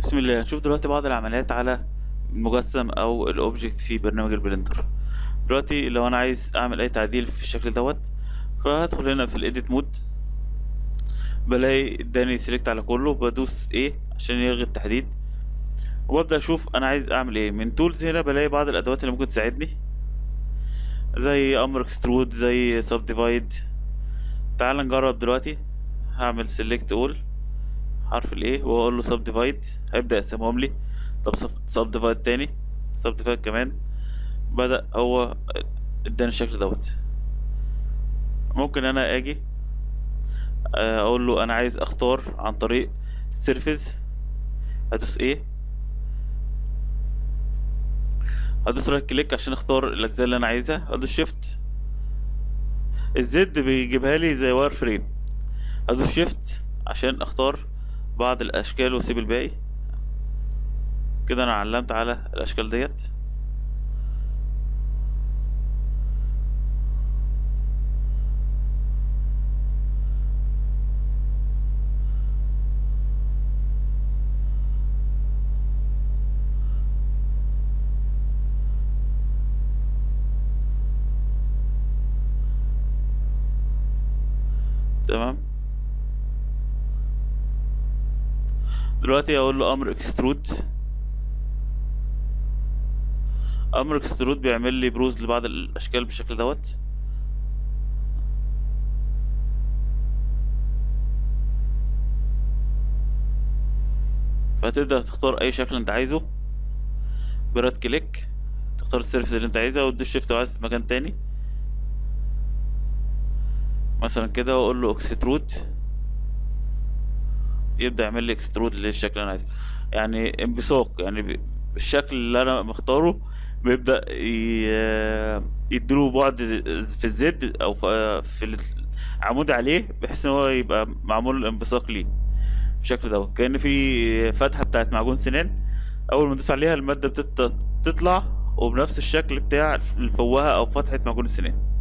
بسم الله هنشوف دلوقتي بعض العمليات على المجسم او الاوبجكت في برنامج البلندر دلوقتي لو انا عايز اعمل اي تعديل في الشكل دوت فهدخل هنا في الايديت مود بلاقي اداني سيلكت على كله بدوس ايه عشان يلغي التحديد وابدا اشوف انا عايز اعمل ايه من تولز هنا بلاقي بعض الادوات اللي ممكن تساعدني زي امر اكسترود زي سب ديفايد تعال نجرب دلوقتي هعمل سيلكت اول حرف الايه واقول له سب ديفايد هيبدا يقسمهم لي طب سب ديفايد تاني سب ديفايد كمان بدا هو اداني الشكل دوت ممكن انا اجي اقول له انا عايز اختار عن طريق السيرفيس هدوس ايه هدوس رايت كليك عشان اختار الاجزاء اللي انا عايزها هدوس شيفت الزد بيجيبها لي زي واير فريم هدوس شيفت عشان اختار بعض الاشكال واسيب الباقي كده انا علمت على الاشكال ديت تمام دلوقتي اقول له امر اكسترود امر اكسترود بيعمل لي بروز لبعض الاشكال بالشكل دوت فتقدر تختار اي شكل انت عايزه براد كليك تختار السيرفيس اللي انت عايزها وتدوس شيفت لو عايز مكان تاني مثلا كده واقول له اكسترود يبدا يعمل لي اكسترود للشكل اللي انا عايزه يعني انبساط يعني الشكل اللي انا مختاره بيبدا يديله بعد في الزد او في العمود عليه بحيث ان هو يبقى معمول انبساط ليه بالشكل دوت كان في فتحه بتاعت معجون سنان اول ما ندوس عليها الماده بتطلع وبنفس الشكل بتاع الفوهه او فتحه معجون السنان